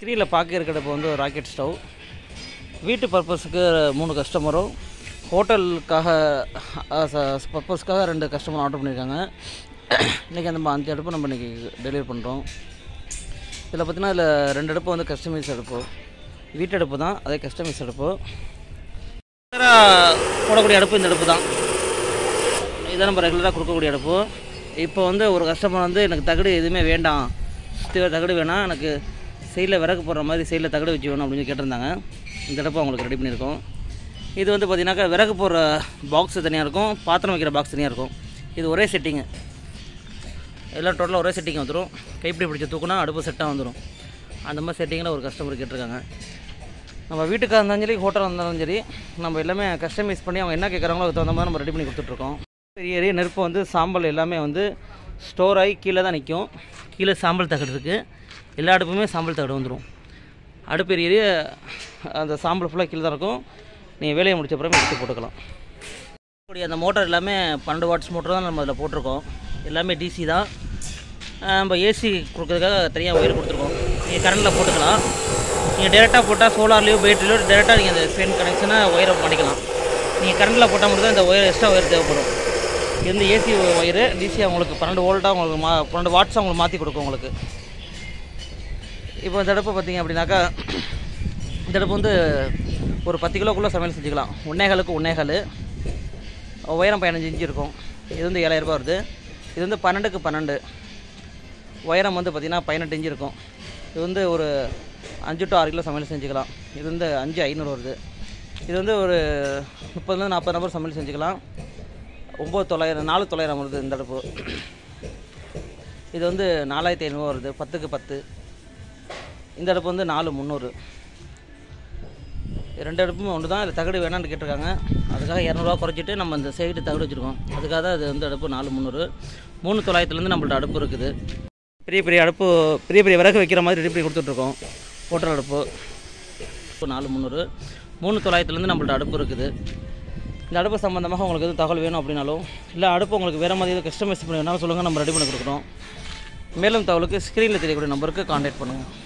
ஸ்க்ரீனில் பார்க்க இருக்கிற இப்போ வந்து ராக்கெட் ஸ்டவ் வீட்டு பர்பஸுக்கு மூணு கஸ்டமரும் ஹோட்டலுக்காக பர்பஸ்க்காக ரெண்டு கஸ்டமர் ஆர்டர் பண்ணியிருக்காங்க இன்றைக்கி அந்த அஞ்சு அடுப்பு நம்ம இன்றைக்கி டெலிவரி பண்ணுறோம் இதில் பார்த்தீங்கன்னா இதில் ரெண்டு அடுப்பு வந்து கஸ்டமைஸ் அடுப்பு வீட்டு அடுப்பு தான் அதே கஸ்டமைஸ் அடுப்பு ரெகுலராக போடக்கூடிய அடுப்பு இந்த அடுப்பு தான் இதை நம்ம ரெகுலராக கொடுக்கக்கூடிய அடுப்பு இப்போ வந்து ஒரு கஸ்டமர் வந்து எனக்கு தகடு எதுவுமே வேண்டாம் சுத்தி தகடு வேணாம் எனக்கு சைடில் விறகு போடுற மாதிரி சைடில் தகடு வச்சு வேணும் அப்படின்னு சொல்லி கேட்டிருந்தாங்க இந்த அடுப்பு அவங்களுக்கு ரெடி பண்ணியிருக்கோம் இது வந்து பார்த்தீங்கன்னாக்கா விறகு போடுற பாக்ஸ் தனியாக இருக்கும் பாத்திரம் வைக்கிற பாக்ஸ் தனியாக இருக்கும் இது ஒரே செட்டிங்கு எல்லாம் டோட்டலாக ஒரே செட்டிங் வந்துடும் கைப்பிடி பிடிச்சி தூக்குனா அடுப்பு செட்டாக வந்துடும் அந்த மாதிரி செட்டிங்கில் ஒரு கஸ்டமர் கேட்டிருக்காங்க நம்ம வீட்டுக்காக இருந்தாலும் சரி ஹோட்டலாக இருந்தாலும் சரி நம்ம எல்லாமே கஸ்டமைஸ் பண்ணி அவங்க என்ன கேட்குறாங்களோ அதுக்கு தகுந்த மாதிரி நம்ம ரெடி பண்ணி கொடுத்துட்ருக்கோம் பெரிய ஏரிய நெருப்பு வந்து சாம்பல் எல்லாமே வந்து ஸ்டோர் ஆகி கீழே தான் நிற்கும் கீழே சாம்பல் தகடு இருக்குது எல்லா அடுப்புமே சாம்பல் தகடு வந்துடும் அடுப்பு எரிய அந்த சாம்பல் ஃபுல்லாக கீழே தான் இருக்கும் நீங்கள் வேலையை முடிச்ச பிறகு எடுத்து போட்டுக்கலாம் இப்படி அந்த மோட்டார் எல்லாமே பன்னெண்டு வாட்ஸ் மோட்டர் தான் நம்ம அதில் போட்டிருக்கோம் எல்லாமே டிசி தான் ஆஹ் நம்ம ஏசி கொடுக்கறதுக்காக தனியாக ஒயர் கொடுத்துருக்கோம் நீங்கள் கரண்டில் போட்டுக்கலாம் நீங்கள் டேரெக்டாக போட்டால் சோலார்லேயோ பேட்டரிலையோ டேரெக்டாக நீங்கள் அந்த ஃபேன் கனெக்ஷனை ஒயரை பண்ணிக்கலாம் நீங்கள் கரண்டில் போட்டால் மட்டும் தான் இந்த ஒயர் எக்ஸ்ட்ரா ஒயர் தேவைப்படும் இது வந்து ஏசி ஒயரு டிசி உங்களுக்கு பன்னெண்டு வோல்ட்டாக உங்களுக்கு மா பன்னெண்டு வாட்ஸாக உங்களுக்கு மாற்றி கொடுக்கும் உங்களுக்கு இப்போ இந்த அடுப்பு பார்த்தீங்க அப்படின்னாக்கா இந்த அடுப்பு வந்து ஒரு பத்து கிலோக்குள்ளே சமையல் செஞ்சுக்கலாம் ஒன்னேகாலுக்கு ஒன்னேகால் உயரம் பதினஞ்சு இன்ச்சு இருக்கும் இது வந்து ஏழாயிரம் ரூபாய் வருது இது வந்து பன்னெண்டுக்கு பன்னெண்டு உயரம் வந்து பார்த்திங்கன்னா பதினெட்டு இன்ச்சு இருக்கும் இது வந்து ஒரு அஞ்சு டு ஆறு கிலோ சமையல் செஞ்சுக்கலாம் இது வந்து அஞ்சு ஐநூறு வருது இது வந்து ஒரு முப்பதுலேருந்து நாற்பது நபர் சமையல் செஞ்சுக்கலாம் ஒம்பது தொள்ளாயிரம் நாலு தொள்ளாயிரம் வருது இந்த அடுப்பு இது வந்து நாலாயிரத்தி ஐநூறுவா வருது பத்துக்கு பத்து இந்த அடுப்பு வந்து நாலு முந்நூறு ரெண்டு அடுப்புமே ஒன்று தான் இது தகடு வேணான்னு கேட்டிருக்காங்க அதுக்காக இரநூறுவா குறைச்சிட்டு நம்ம இந்த சைடு தகடு வச்சுருக்கோம் அதுக்காக தான் இது வந்து அடுப்பு நாலு முந்நூறு மூணு தொள்ளாயிரத்துலேருந்து நம்மள்ட்ட அடுப்பு இருக்குது பெரிய பெரிய அடுப்பு பெரிய பெரிய விறகு வைக்கிற மாதிரி ரெடி பண்ணி கொடுத்துட்ருக்கோம் ஹோட்டல் அடுப்பு இப்போ நாலு முந்நூறு மூணு தொள்ளாயிரத்துலேருந்து நம்மள்ட்ட அடுப்பு இருக்குது இந்த அடுப்பு சம்மந்தமாக உங்களுக்கு எதுவும் தகவல் வேணும் அப்படின்னாலும் இல்லை அடுப்பு உங்களுக்கு வேறு மாதிரி எதுவும் கஸ்டமைஸ் பண்ணி வேணாலும் சொல்லுங்கள் நம்ம ரெடி பண்ணி கொடுக்குறோம் மேலும் தகவலுக்கு ஸ்க்ரீனில் தெரியக்கூடிய நம்பருக்கு கான்டாக்ட் பண்ணுங்கள்